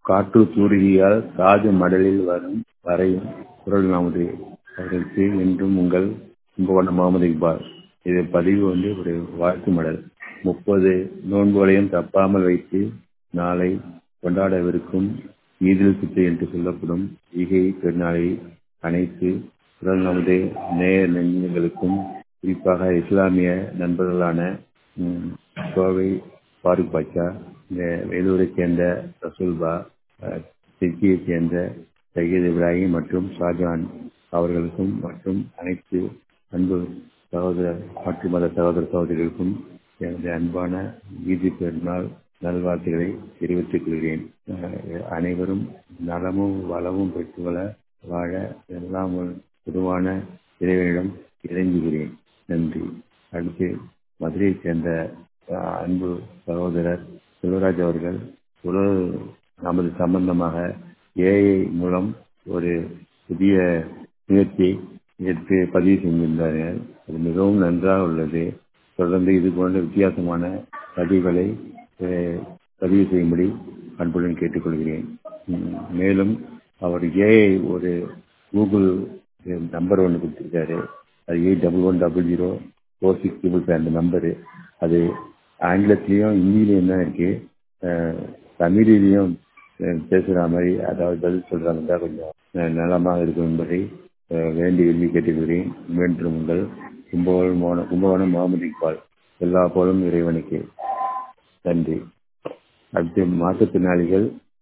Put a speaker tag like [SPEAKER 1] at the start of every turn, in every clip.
[SPEAKER 1] காற்று தூரிகையால் காது மடலில் வரும் வரையும் குரல் நமது அவர்களுக்கு என்றும் உங்கள் கும்பகோணம் முகமது இக்பால் இது பதிவு வந்து ஒரு வாழ்த்து மடல் முப்பது நோன்புகளையும் தப்பாமல் வைத்து நாளை கொண்டாடவிருக்கும் ஈதில் ஃபித்ர் என்று சொல்லப்படும் ஈகை பெருநாளை அனைத்து குரல் நமது நேய நெஞ்சங்களுக்கும் குறிப்பாக இஸ்லாமிய நண்பர்களான கோவை ஃபாரூக் பாட்சா வேலூரைச் சேர்ந்த ரசூல்பா திருச்சியைச் சேர்ந்த சையத் இப்ராஹிம் மற்றும் ஷாஜான் அவர்களுக்கும் மற்றும் அனைத்து அன்பு சகோதர மாற்று மத சகோதர சகோதரிகளுக்கும் எனது அன்பான ஈதி பெருநாள் நல்வாழ்த்துக்களை தெரிவித்துக் கொள்கிறேன் அனைவரும் நலமும் வளமும் பெற்று வாழ எல்லாம் பொதுவான இறைவனிடம் இறங்குகிறேன் நன்றி அடுத்து மதுரையைச் சேர்ந்த அன்பு சகோதரர் செல்வராஜ் அவர்கள் உடல் நமது சம்பந்தமாக ஏஐ மூலம் ஒரு புதிய முயற்சியை எடுத்து பதிவு செஞ்சிருந்தார்கள் அது மிகவும் நன்றாக உள்ளது தொடர்ந்து இது போன்ற வித்தியாசமான பதிவுகளை பதிவு செய்யும்படி அன்புடன் கேட்டுக்கொள்கிறேன் மேலும் அவர் ஏஐ ஒரு கூகுள் நம்பர் ஒன்று கொடுத்துருக்காரு அது eight double one double zero four six triple five அந்த நம்பரு அது ஆங்கிலத்திலையும் ஹிந்திலையும் தான் இருக்கு தமிழிலையும் பேசுகிற மாதிரி அதாவது பதில் சொல்கிற மாதிரி தான் கொஞ்சம் நலமாக இருக்கும் என்பதை வேண்டி விரும்பி கேட்டுக்கொள்கிறேன் மீண்டும் உங்கள் கும்பகோணம் மோன கும்பகோணம் முகமது இக்பால் எல்லா போலும் இறைவனுக்கு நன்றி அடுத்து மாற்றுத்திறனாளிகள்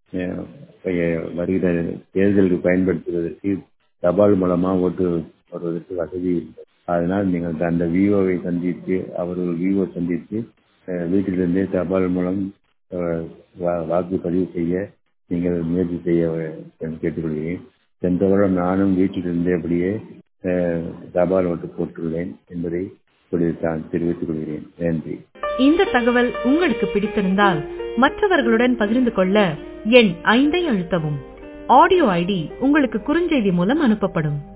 [SPEAKER 1] வருகிற தேர்தலுக்கு பயன்படுத்துவதற்கு தபால் மூலமாக ஓட்டு போடுவதற்கு வசதி இல்லை அதனால் நீங்கள் அந்த விஓவை சந்தித்து அவர்கள் விஓ சந்தித்து வீட்டிலிருந்தே தபால் மூலம் வாக்குப்பதிவு செய்ய நீங்கள் முயற்சி செய்ய கேட்டுக்கொள்கிறேன் சென்ற வருடம் நானும் வீட்டிலிருந்தபடியே தபால் ஓட்டு போட்டுள்ளேன் என்பதை தெரிவித்துக் கொள்கிறேன் நன்றி
[SPEAKER 2] இந்த தகவல் உங்களுக்கு பிடித்திருந்தால் மற்றவர்களுடன் பகிர்ந்து கொள்ள எண் ஐந்தை அழுத்தவும் ஆடியோ ஐடி உங்களுக்கு குறுஞ்செய்தி மூலம் அனுப்பப்படும்